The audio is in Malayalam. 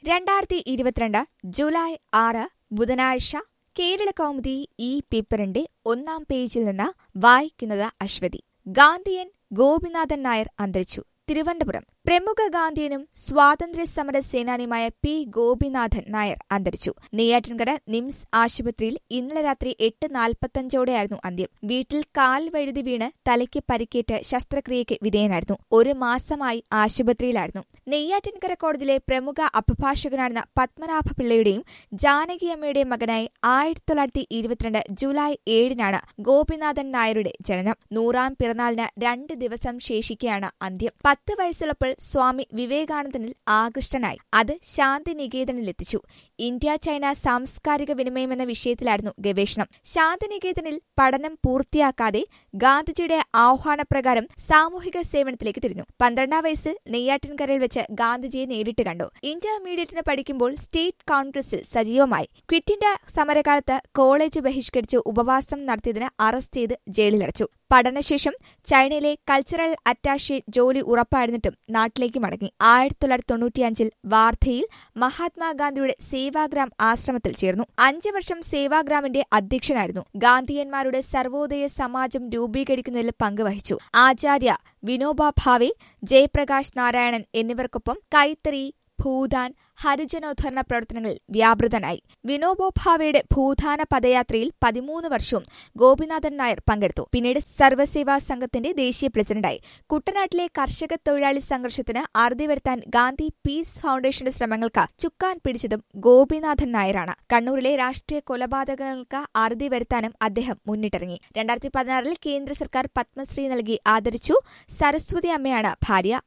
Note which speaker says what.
Speaker 1: രണ്ടായിരത്തി ഇരുപത്തിരണ്ട് ജൂലൈ ആറ് ബുധനാഴ്ച കേരള കൗമുദി ഈ പേപ്പറിന്റെ ഒന്നാം പേജിൽ നിന്ന് വായിക്കുന്നത് അശ്വതി ഗാന്ധിയൻ ഗോപിനാഥൻ നായർ അന്തരിച്ചു തിരുവനന്തപുരം പ്രമുഖ ഗാന്ധിയനും സ്വാതന്ത്ര്യ സമര സേനാനിയുമായ പി ഗോപിനാഥൻ നായർ അന്തരിച്ചു നെയ്യാറ്റിൻകര നിംസ് ആശുപത്രിയിൽ ഇന്നലെ രാത്രി എട്ട് നാൽപ്പത്തഞ്ചോടെയായിരുന്നു അന്ത്യം വീട്ടിൽ കാൽ വഴുതി വീണ് തലയ്ക്ക് പരിക്കേറ്റ് ശസ്ത്രക്രിയയ്ക്ക് വിധേയനായിരുന്നു ഒരു മാസമായി ആശുപത്രിയിലായിരുന്നു നെയ്യാറ്റിൻകര കോടതിയിലെ പ്രമുഖ അഭിഭാഷകനായിരുന്ന പത്മനാഭ പിള്ളയുടെയും ജാനകിയമ്മയുടെയും മകനായി ആയിരത്തി തൊള്ളായിരത്തി ഇരുപത്തിരണ്ട് ജൂലൈ ഏഴിനാണ് ഗോപിനാഥൻ നായരുടെ ജനനം നൂറാം പിറന്നാളിന് രണ്ട് ദിവസം ശേഷിക്കെയാണ് അന്ത്യം പത്ത് വയസ്സുള്ളപ്പോൾ സ്വാമി വിവേകാനന്ദനിൽ ആകൃഷ്ടനായി അത് ശാന്തിനികേതനിലെത്തിച്ചു ഇന്ത്യ ചൈന സാംസ്കാരിക വിനിമയം എന്ന വിഷയത്തിലായിരുന്നു ഗവേഷണം ശാന്തിനികേതനിൽ പഠനം പൂർത്തിയാക്കാതെ ഗാന്ധിജിയുടെ ആഹ്വാനപ്രകാരം സാമൂഹിക സേവനത്തിലേക്ക് തിരിഞ്ഞു പന്ത്രണ്ടാം വയസ്സിൽ നെയ്യാറ്റിൻകരയിൽ വെച്ച് ഗാന്ധിജിയെ നേരിട്ട് കണ്ടു ഇന്റർമീഡിയറ്റിന് പഠിക്കുമ്പോൾ സ്റ്റേറ്റ് കോൺഗ്രസിൽ സജീവമായി ക്വിറ്റ് ഇന്ത്യ സമരകാലത്ത് കോളേജ് ബഹിഷ്കരിച്ച് ഉപവാസം നടത്തിയതിന് അറസ്റ്റ് ചെയ്ത് ജയിലിലടച്ചു പഠനശേഷം ചൈനയിലെ കൾച്ചറൽ അറ്റാഷെ ജോലി ഉറപ്പായിരുന്നിട്ടും നാട്ടിലേക്ക് മടങ്ങി ആയിരത്തി തൊള്ളായിരത്തി തൊണ്ണൂറ്റിയഞ്ചിൽ വാർധയിൽ മഹാത്മാഗാന്ധിയുടെ സേവാഗ്രാം ആശ്രമത്തിൽ ചേർന്നു അഞ്ചു വർഷം സേവാഗ്രാമിന്റെ അധ്യക്ഷനായിരുന്നു ഗാന്ധിയന്മാരുടെ സർവോദയ സമാജം രൂപീകരിക്കുന്നതിൽ പങ്കുവഹിച്ചു ആചാര്യ വിനോബ ഭാവെ ജയപ്രകാശ് നാരായണൻ എന്നിവർക്കൊപ്പം കൈത്തറി ഭൂദാൻ ഹരിജനോദ്ധരണ പ്രവർത്തനങ്ങളിൽ വ്യാപൃതനായി വിനോബോ ഭാവയുടെ ഭൂദാന പദയാത്രയിൽ പതിമൂന്ന് വർഷവും ഗോപിനാഥൻ നായർ പങ്കെടുത്തു പിന്നീട് സർവ്വസേവാ സംഘത്തിന്റെ ദേശീയ പ്രസിഡന്റായി കുട്ടനാട്ടിലെ കർഷക തൊഴിലാളി സംഘർഷത്തിന് അറുതി വരുത്താൻ ഗാന്ധി പീസ് ഫൗണ്ടേഷന്റെ ശ്രമങ്ങൾക്ക് ചുക്കാൻ പിടിച്ചതും ഗോപിനാഥൻ നായരാണ് കണ്ണൂരിലെ രാഷ്ട്രീയ കൊലപാതകങ്ങൾക്ക് അറുതി വരുത്താനും അദ്ദേഹം മുന്നിട്ടിറങ്ങി രണ്ടായിരത്തി പതിനാറിൽ കേന്ദ്ര സർക്കാർ പത്മശ്രീ നൽകി ആദരിച്ചു സരസ്വതി അമ്മയാണ് ഭാര്യ